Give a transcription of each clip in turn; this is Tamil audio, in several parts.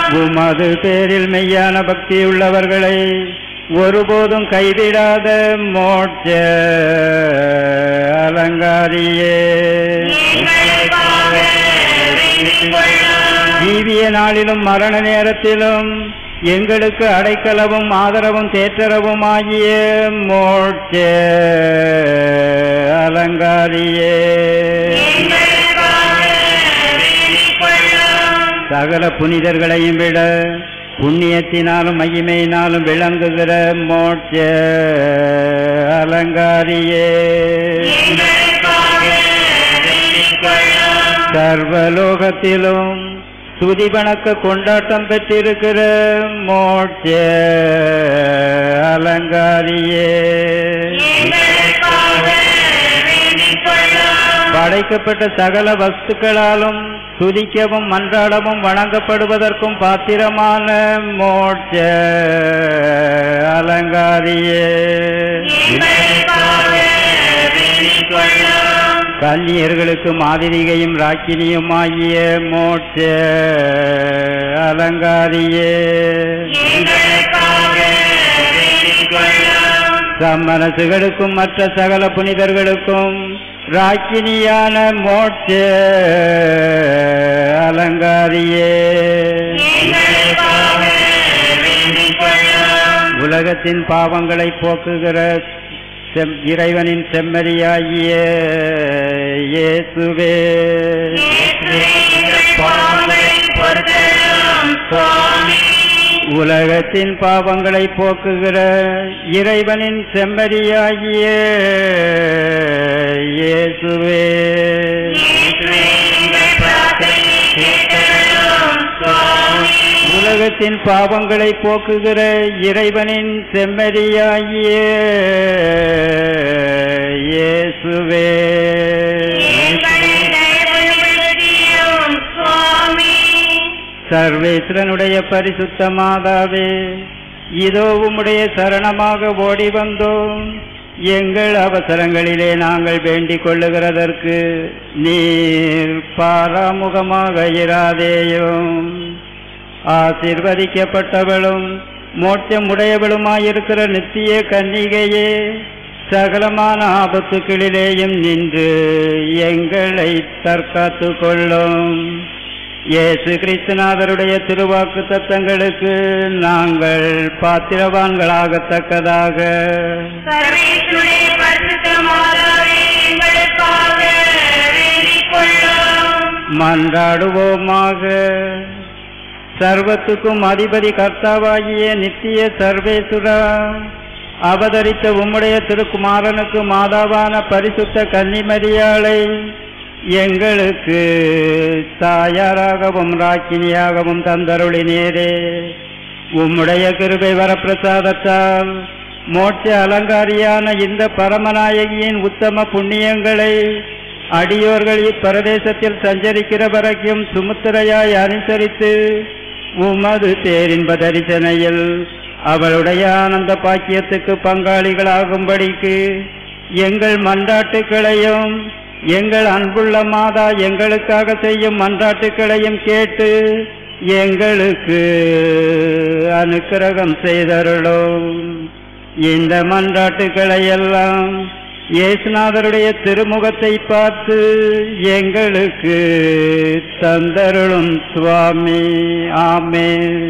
உமது பேரில் மெய்யான பக்தியுள்ளவர்களை ஒருபோதும் கைவிடாத மோட்ச அலங்காரியே எங்களுக்காக வேண்டிக் கொள்ளும் ஜீவிய நாளிலும் மரண நேரத்திலும் எங்களுக்கு அடைக்கலவும் ஆதரவும் தேற்றரவும் ஆகிய மோட்ச அலங்காரியே எங்களுக்காக வேண்டிக் கொள்ளும் சகல புனிதர்களையும் விட புண்ணியத்தினாலும் மகிமையினாலும் விளங்குகிற மோட்ச அலங்காரியே எங்களுக்காக வேண்டிக் கொள்ளும் சர்வலோகத்திலும் துதி வணக்க கொண்டாட்டம் பெற்றிருக்கிற மோட்ச அலங்காரியே எங்களுக்காக வேண்டிக் கொள்ளும் படைக்கப்பட்ட சகல வஸ்துக்களாலும் துதிக்கவும் மன்றாடவும் வணங்கப்படுவதற்கும் பாத்திரமான மோட்ச அலங்காரியே எங்களுக்காக வேண்டிக் கொள்ளும் கன்னியர்களுக்கு மாதிரிகையும் ராக்கினியுமாகிய மோட்ச அலங்காரியே எங்களுக்காக வேண்டிக் கொள்ளும் சம்மனசுகளுக்கும் மற்ற சகல புனிதர்களுக்கும் ராக்கினியான மோட்ச அலங்காரியே எங்களுக்காக வேண்டிக் கொள்ளும் உலகத்தின் பாவங்களை போக்குகிற செம் இறைவனின் செம்மறியாகிய இயேசுவே இயேசுவே, எங்கள் பாவங்களை பொறுத்தருளும் சுவாமி உலகத்தின் பாவங்களை போக்குகிற இறைவனின் செம்மறியாகிய இயேசுவே இயேசுவே, எங்கள் பிரார்த்தனையை கேட்டருளும் சுவாமி உலகத்தின் பாவங்களை போக்குகிற இறைவனின் செம்மறியாகிய இயேசுவே எங்களை தயவுபடுத்தியும் சுவாமி சர்வேஸ்வரனுடைய பரிசுத்த மாதாவே இதோ உம்முடைய சரணமாக ஓடி வந்தோம் எங்கள் அவசரங்களிலே நாங்கள் வேண்டிக் கொள்ளுகிறதற்கு நீர் பாராமுகமாக இராதேயும் ஆசிர்வதிக்கப்பட்டவளும் மோட்சமுடையவளுமாயிருக்கிற நித்திய கன்னிகையே சகலமான ஆபத்துக்களிலேயும் நின்று எங்களை தற்காத்து கொள்ளும் இயேசு கிறிஸ்துநாதருடைய திருவாக்கு தத்தங்களுக்கு நாங்கள் பாத்திரவான்களாகத்தக்கதாக சர்வேசுடைய பரிசுத்த மாதாவே எங்களுக்காக வேண்டிக் கொள்ளும் மன்றாடுவோமாக சர்வத்துக்கும் அதிபதி கர்த்தாவாகிய நித்திய சர்வேசுரா அவதரித்த உம்முடைய திருக்குமாரனுக்கு மாதாவான பரிசுத்த கன்னிமரியாளை எங்களுக்கு தாயாராகவும் ராக்கினியாகவும் தந்தருளினீரே உம்முடைய கிருபை வரப்பிரசாதத்தால் மோட்ச அலங்காரியான இந்த பரமநாயகியின் உத்தம புண்ணியங்களை அடியோர்கள் இப்பிரதேசத்தில் சஞ்சரிக்கிற வரைக்கும் சுமுத்திரையாய் அனுசரித்து உமது பேரின்ப தரிசனையில் அவளுடைய ஆனந்த பாக்கியத்துக்கு பங்காளிகளாகும்படிக்கு எங்கள் மன்றாட்டுக்களையும் எங்கள் அன்புள்ள மாதா எங்களுக்காக செய்யும் மன்றாட்டுக்களையும் கேட்டு எங்களுக்கு அனுக்கிரகம் செய்தருளும் இந்த மன்றாட்டுக்களை எல்லாம் இயேசுநாதருடைய திருமுகத்தை பார்த்து எங்களுக்கு தந்தருளும் சுவாமி ஆமென்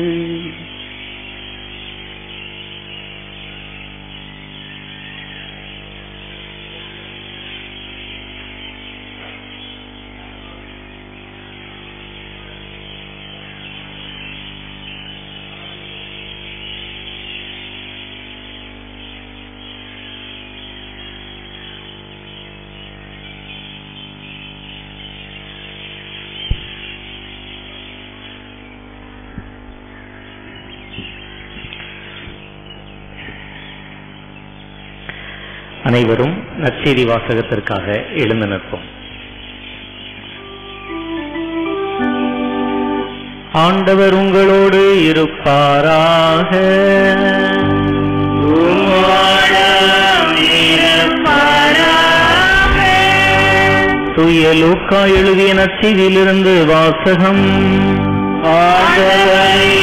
அனைவரும் நற்செய்தி வாசகத்திற்காக எழுந்து நிற்போம் ஆண்டவர் உங்களோடு இருப்பாராக தூய லூக்கா எழுதிய நற்செய்தியிலிருந்து வாசகம் ஆண்டவரே,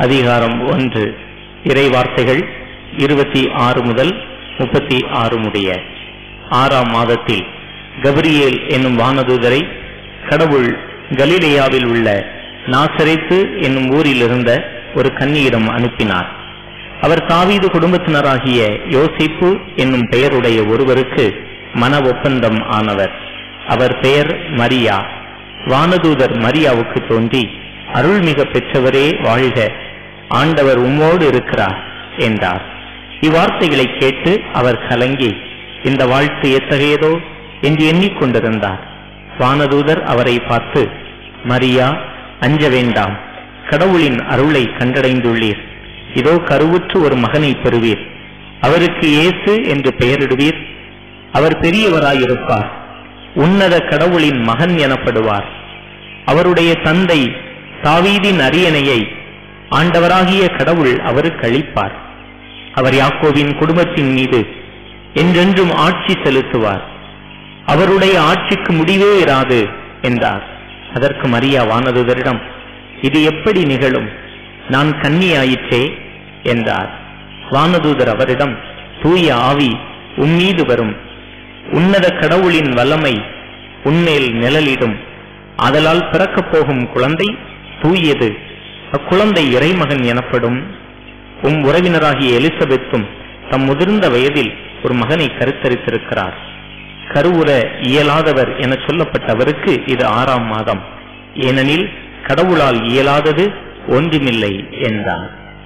அதிகாரம் ஒன்று இறை வார்த்தைகள் இருபத்தி ஆறு முதல் முப்பத்தி ஆறு முடிய ஆறாம் மாதத்தில் கபிரியேல் என்னும் வானதூதரை கடவுள் கலிலேயாவில் உள்ள நாசரேத்து என்னும் ஊரில் இருந்த ஒரு கன்னியிடம் அனுப்பினார் அவர் தாவீது குடும்பத்தினராகிய யோசிப்பு என்னும் பெயருடைய ஒருவருக்கு மன ஒப்பந்தம் ஆனவர் அவர் பெயர் மரியா வானதூதர் மரியாவுக்கு தோன்றி அருள்மிக பெற்றவரே வாழ்க ஆண்டவர் உம்மோடு இருக்கிறார் என்றார் இவ்வார்த்தைகளை கேட்டு அவர் கலங்கி இந்த வாழ்த்து எத்தகையதோ என்று எண்ணிக்கொண்டிருந்தார் வானதூதர் அவரை பார்த்து மரியா அஞ்ச வேண்டாம் கடவுளின் அருளை கண்டடைந்துள்ளீர் இதோ கருவுற்று ஒரு மகனை பெறுவீர் அவருக்கு இயேசு என்று பெயரிடுவீர் அவர் பெரியவராயிருப்பார் உன்னத கடவுளின் மகன் எனப்படுவார் அவருடைய தந்தை தாவீதின் அரியணையை ஆண்டவராகிய கடவுள் அவருக்கு அளிப்பார் அவர் யாக்கோவின் குடும்பத்தின் மீது என்றென்றும் ஆட்சி செலுத்துவார் அவருடைய ஆட்சிக்கு முடிவே இராது என்றார் அதற்கு மரியா வானதுதரிடம் இது எப்படி நிகழும் நான் கன்னியாயிற்றே என்றார் வானதூதர் அவரிடம் தூய ஆவி உம்மீது வரும் உன்னத கடவுளின் வல்லமை உன்மேல் நிழலிடும் அதலால் பிறக்கப் போகும் குழந்தை தூயது அக்குழந்தை இறைமகன் எனப்படும் உம் உறவினராகிய எலிசபெத்தும் தம் முதிர்ந்த வயதில் ஒரு மகனை கருத்தரித்திருக்கிறார் கருவுற இயலாதவர் என சொல்லப்பட்டவருக்கு இது ஆறாம் மாதம் ஏனெனில் கடவுளால் இயலாதது ஒன்றுமில்லை என்றார்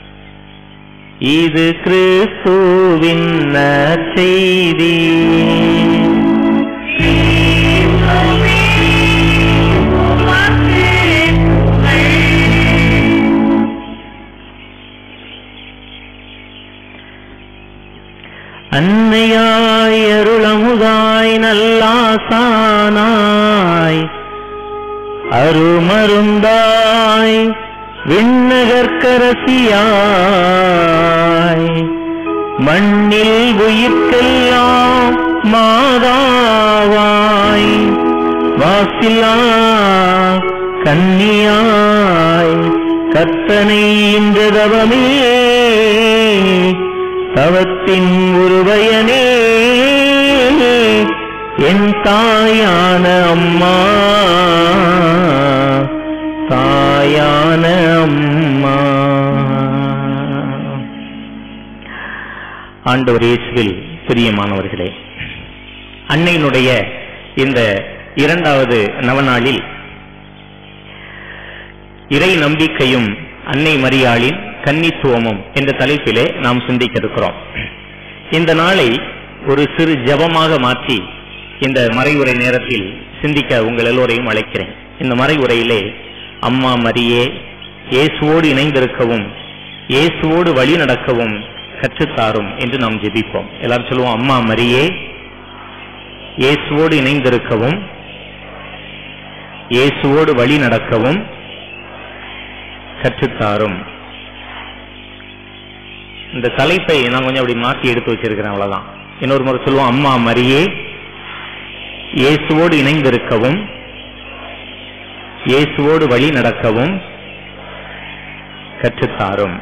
இது கிறிஸ்துவின் செய்தி அன்னையாய் அருளமுதாய் நல்லாசானாய் அருமருந்தாய் விண்ணகர்க்கரசியாய் மண்ணில் உயிர்க்கெல்லாம் மாதாவாய் வாசிலா கன்னியாய் கத்தனை இந்த தவமே தவத்தின் உருவயனே என் தாயான அம்மா தாயான அம்மா ஆண்டவர் இயேசுவில் பிரியமானவர்களே அன்னையினுடைய இந்த இரண்டாவது நவநாளில் இறை நம்பிக்கையும் அன்னை மரியாளின் கன்னித்துவமும் என்ற தலைப்பிலே நாம் சிந்திக்க இருக்கிறோம் இந்த நாளை ஒரு சிறு ஜபமாக மாற்றி இந்த மறைவுரை நேரத்தில் சிந்திக்க உங்கள் எல்லோரையும் அழைக்கிறேன் இந்த மறைவுரையிலே அம்மா மரியே இயேசுவோடு இணைந்திருக்கவும் இயேசுவோடு வழி நடக்கவும் கற்றுத்தாரும் என்று நாம் ஜெபிப்போம் எல்லாரும் சொல்லுவோம் அம்மா மரியே இயேசுவோடு இணைந்திருக்கவும் இயேசுவோடு வழி நடக்கவும் கற்றுத்தாரும் இந்த தலைப்பை நான் கொஞ்சம் அப்படி மாற்றி எடுத்து வச்சிருக்கிறேன் அவ்வளவுதான் இன்னொரு முறை சொல்லுவோம் அம்மா மரியே இயேசுவோடு இணைந்திருக்கவும் இயேசுவோடு வழி நடக்கவும் கற்றுத்தாரும்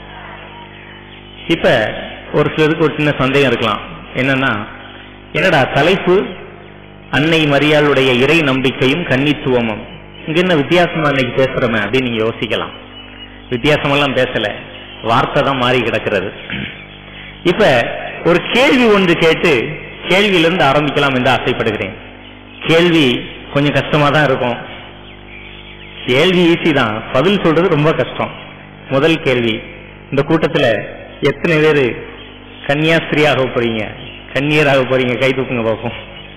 இப்ப ஒரு சிலருக்கு ஒரு சின்ன சந்தேகம் இருக்கலாம் என்னன்னா என்னடா தலைப்பு அன்னை மரியாளுடைய இறை நம்பிக்கையும் கன்னித்துவமும் இங்க என்ன வித்தியாசமா இன்னைக்கு பேசுறோமே அப்படின்னு நீங்க யோசிக்கலாம் வித்தியாசமெல்லாம் பேசல வார்த்தை தான் மாறி கிடக்கிறது இப்ப ஒரு கேள்வி ஒன்று கேட்டு கேள்வியிலிருந்து ஆரம்பிக்கலாம் என்று ஆசைப்படுகிறேன் கேள்வி கொஞ்சம் கஷ்டமா தான் இருக்கும் கேள்வி ஈஸி தான் பதில் சொல்றது ரொம்ப கஷ்டம் முதல் கேள்வி இந்த கூட்டத்துல எத்தனை பேரு கன்னியாஸ்திரியாக போறீங்க கன்னியராக போறீங்க கை தூக்குங்க பார்ப்போம்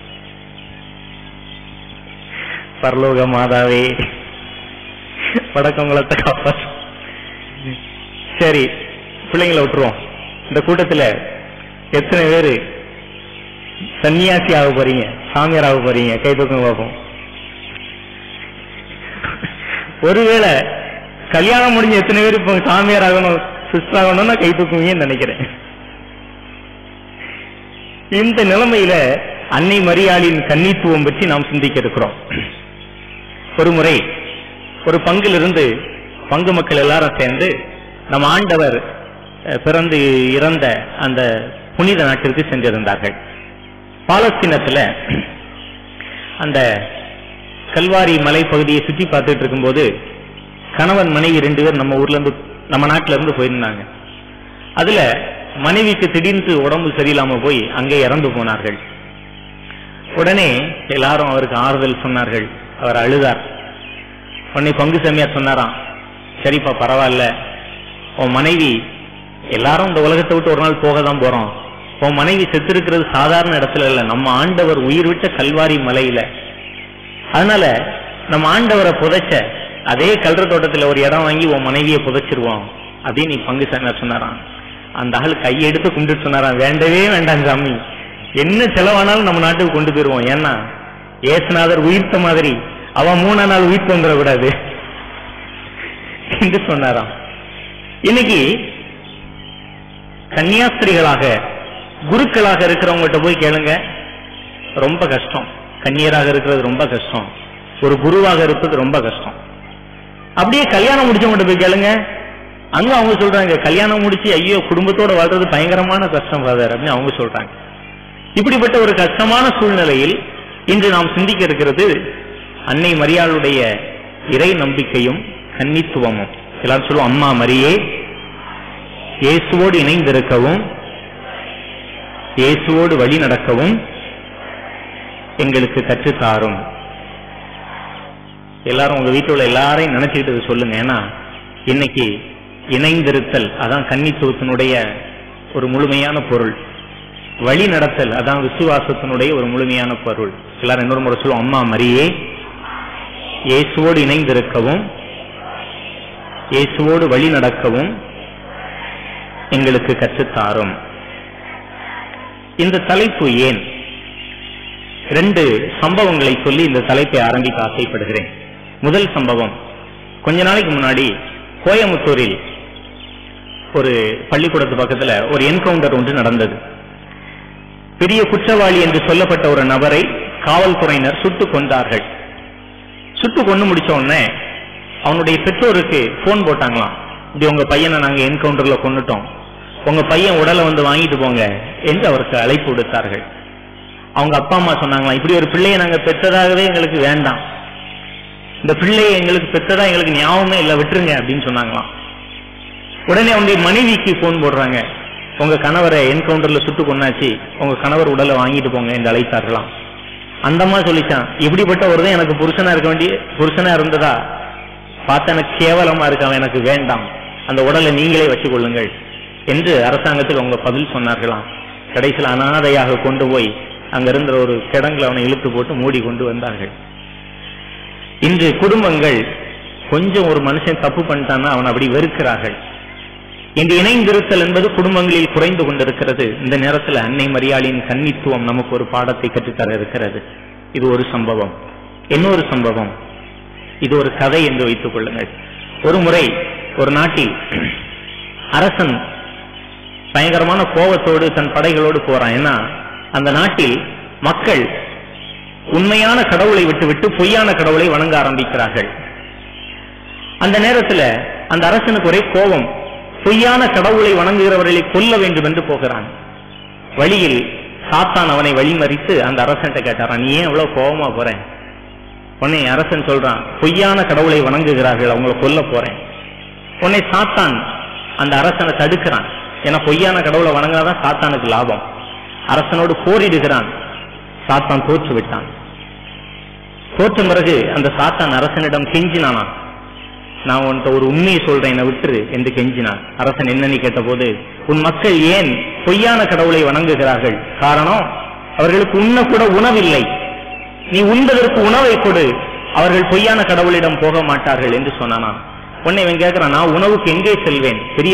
பரலோக மாதாவே வடக்கங்குளத்தை காப்பாற்று சரி பிள்ளைங்களை விட்டுருவோம் இந்த கூட்டத்துல எத்தனை பேரு சன்னியாசி ஆக போறீங்க சாமியார் ஆக போறீங்க கை தூக்கம் பார்ப்போம் ஒருவேளை கல்யாணம் முடிஞ்ச எத்தனை பேர் இப்போ சாமியார் ஆகணும் சிஸ்டர் ஆகணும்னா கை தூக்குவீங்கன்னு நினைக்கிறேன் இந்த நிலைமையில அன்னை மரியாளின் கன்னித்துவம் பற்றி நாம் சிந்திக்க இருக்கிறோம் ஒரு முறை ஒரு பங்கிலிருந்து பங்கு மக்கள் எல்லாரும் சேர்ந்து நம்ம ஆண்டவர் அஹ், பிறந்து இறந்த அந்த புனித நாட்டிற்கு சென்றிருந்தார்கள் பாலஸ்தீனத்துல அந்த கல்வாரி மலைப்பகுதியை சுற்றி பார்த்துட்டு இருக்கும்போது கணவன் மனைவி ரெண்டு பேர் நம்ம ஊர்ல இருந்து நம்ம நாட்டுல இருந்து போயிருந்தாங்க அதுல மனைவிக்கு திடீர்னு உடம்பு சரியில்லாம போய் அங்கே இறந்து போனார்கள் உடனே எல்லாரும் அவருக்கு ஆறுதல் சொன்னார்கள் அவர் அழுதார் உடனே பங்கு சாமியார் சொன்னாராம் சரிப்பா பரவாயில்ல உன் மனைவி எல்லாரும் இந்த உலகத்தை விட்டு ஒரு நாள் போக தான் போறோம் உன் மனைவி செத்திருக்கிறது சாதாரண இடத்துல இல்ல நம்ம ஆண்டவர் உயிர் விட்ட கல்வாரி மலையில அதனால நம்ம ஆண்டவரை புதைச்ச அதே கல்ற தோட்டத்துல ஒரு இடம் வாங்கி உன் மனைவியை புதைச்சிருவோம் அப்படின்னு நீ பங்கு சாமியார் சொன்னாராம் அந்த ஆள் கையெடுத்து கும்பிட்டு சொன்னாராம் வேண்டவே வேண்டாம் சாமி என்ன செலவானாலும் நம்ம நாட்டுக்கு கொண்டு போயிருவோம் ஏன்னா ஏசுநாதர் உயிர்த்த மாதிரி அவன் மூணா நாள் உயிர்த்து வந்துடக்கூடாது என்று சொன்னாராம் இன்னைக்கு கன்னியாஸ்திரிகளாக குருக்களாக இருக்கிறவங்ககிட்ட போய் கேளுங்க ரொம்ப கஷ்டம் கன்னியராக இருக்கிறது ரொம்ப கஷ்டம் ஒரு குருவாக இருப்பது ரொம்ப கஷ்டம் அப்படியே கல்யாணம் முடிச்சவங்ககிட்ட போய் கேளுங்க அங்க அவங்க சொல்றாங்க கல்யாணம் முடிச்சு ஐயோ குடும்பத்தோட வாழ்றது பயங்கரமான கஷ்டம் ஃபாதர் அப்படின்னு அவங்க சொல்றாங்க இப்படிப்பட்ட ஒரு கஷ்டமான சூழ்நிலையில் இன்று நாம் சிந்திக்க இருக்கிறது அன்னை மரியாளுடைய இறை நம்பிக்கையும் கன்னித்துவமும் எல்லாரும் சொல்லுவோம் அம்மா மரியே இயேசுவோடு இணைந்திருக்கவும் இயேசுவோடு வழி நடக்கவும் எங்களுக்கு கற்றுத்தாரும் எல்லாரும் உங்க வீட்டுல உள்ள எல்லாரையும் நினைச்சுக்கிட்டு இதை சொல்லுங்க ஏன்னா இன்னைக்கு இணைந்திருத்தல் அதான் கன்னித்துவத்தினுடைய ஒரு முழுமையான பொருள் வழி நடத்தல் அதான் விசுவாசத்தினுடைய ஒரு முழுமையான பொருள் எல்லாரும் இன்னொரு முறை சொல்லுவோம் அம்மா மரியே இயேசுவோடு இணைந்திருக்கவும் இயேசுவோடு வழி நடக்கவும் எங்களுக்கு கற்றுத்தாரும் இந்த தலைப்பு ஏன் ரெண்டு சம்பவங்களை சொல்லி இந்த தலைப்பை ஆரம்பிக்க ஆசைப்படுகிறேன் முதல் சம்பவம் கொஞ்ச நாளைக்கு முன்னாடி கோயமுத்தூரில் ஒரு பள்ளிக்கூடத்து பக்கத்துல ஒரு என்கவுண்டர் ஒன்று நடந்தது பெரிய குற்றவாளி என்று சொல்லப்பட்ட ஒரு நபரை காவல்துறையினர் சுட்டுக் கொண்டார்கள் சுட்டு கொண்டு முடிச்ச உடனே அவனுடைய பெற்றோருக்கு போன் போட்டாங்களாம் இப்படி உங்க பையனை நாங்க என்கவுண்டர்ல கொண்டுட்டோம் உங்க பையன் உடலை வந்து வாங்கிட்டு போங்க என்று அவருக்கு அழைப்பு விடுத்தார்கள் அவங்க அப்பா அம்மா சொன்னாங்களாம் இப்படி ஒரு பிள்ளையை நாங்க பெற்றதாகவே எங்களுக்கு வேண்டாம் இந்த பிள்ளையை எங்களுக்கு பெற்றதா எங்களுக்கு ஞாபகமே இல்லை விட்டுருங்க அப்படின்னு சொன்னாங்களாம் உடனே அவங்களுடைய மனைவிக்கு போன் போடுறாங்க உங்க கணவரை என்கவுண்டர்ல சுட்டு கொண்டாச்சு உங்க கணவர் உடலை வாங்கிட்டு போங்க என்று அழைத்தார்களாம் அந்தம்மா சொல்லிச்சான் இப்படிப்பட்ட ஒரு எனக்கு புருஷனா இருக்க வேண்டிய புருஷனா இருந்ததா பார்த்தா எனக்கு கேவலமா இருக்கு அவன் எனக்கு வேண்டாம் அந்த உடலை நீங்களே வச்சுக் கொள்ளுங்கள் என்று அரசாங்கத்துக்கு அவங்க பதில் சொன்னார்களாம் கடைசியில் அனாதையாக கொண்டு போய் அங்க இருந்த ஒரு கிடங்குல அவனை இழுத்து போட்டு மூடி கொண்டு வந்தார்கள் இன்று குடும்பங்கள் கொஞ்சம் ஒரு மனுஷன் தப்பு பண்ணிட்டான்னா அவன் அப்படி வெறுக்கிறார்கள் இந்த இணைந்திருத்தல் என்பது குடும்பங்களில் குறைந்து கொண்டிருக்கிறது இந்த நேரத்தில் அன்னை மரியாளின் கன்னித்துவம் நமக்கு ஒரு பாடத்தை கற்றுத்தர இருக்கிறது இது ஒரு சம்பவம் இன்னொரு சம்பவம் இது ஒரு கதை என்று வைத்துக் கொள்ளுங்கள் ஒரு முறை ஒரு நாட்டில் அரசன் பயங்கரமான கோபத்தோடு தன் படைகளோடு போறான் ஏன்னா அந்த நாட்டில் மக்கள் உண்மையான கடவுளை விட்டுவிட்டு பொய்யான கடவுளை வணங்க ஆரம்பிக்கிறார்கள் அந்த நேரத்துல அந்த அரசனுக்கு ஒரே கோபம் பொய்யான கடவுளை வணங்குகிறவர்களை கொல்ல வேண்டும் என்று போகிறான் வழியில் சாத்தான் அவனை வழிமறித்து அந்த அரசன்ட்ட கேட்டாரான் நீ ஏன் இவ்வளவு கோபமா போறேன் உன்னை அரசன் சொல்றான் பொய்யான கடவுளை வணங்குகிறார்கள் அவங்கள கொல்ல போறேன் உன்னை சாத்தான் அந்த அரசனை தடுக்கிறான் ஏன்னா பொய்யான கடவுளை வணங்காதான் சாத்தானுக்கு லாபம் அரசனோடு போரிடுகிறான் சாத்தான் தோற்று விட்டான் தோற்ற பிறகு அந்த சாத்தான் அரசனிடம் கெஞ்சினானா நான் உன்கிட்ட ஒரு உண்மையை சொல்றேன் என்னை விட்டுரு என்று கெஞ்சினான் அரசன் என்னன்னு கேட்டபோது உன் மக்கள் ஏன் பொய்யான கடவுளை வணங்குகிறார்கள் காரணம் அவர்களுக்கு உண்ண கூட உணவில்லை நீ உண்பதற்கு உணவை கொடு அவர்கள் பொய்யான கடவுளிடம் போக மாட்டார்கள் என்று சொன்னானாம் உன்னை இவன் கேட்கிறான் நான் உணவுக்கு எங்கே செல்வேன் பெரிய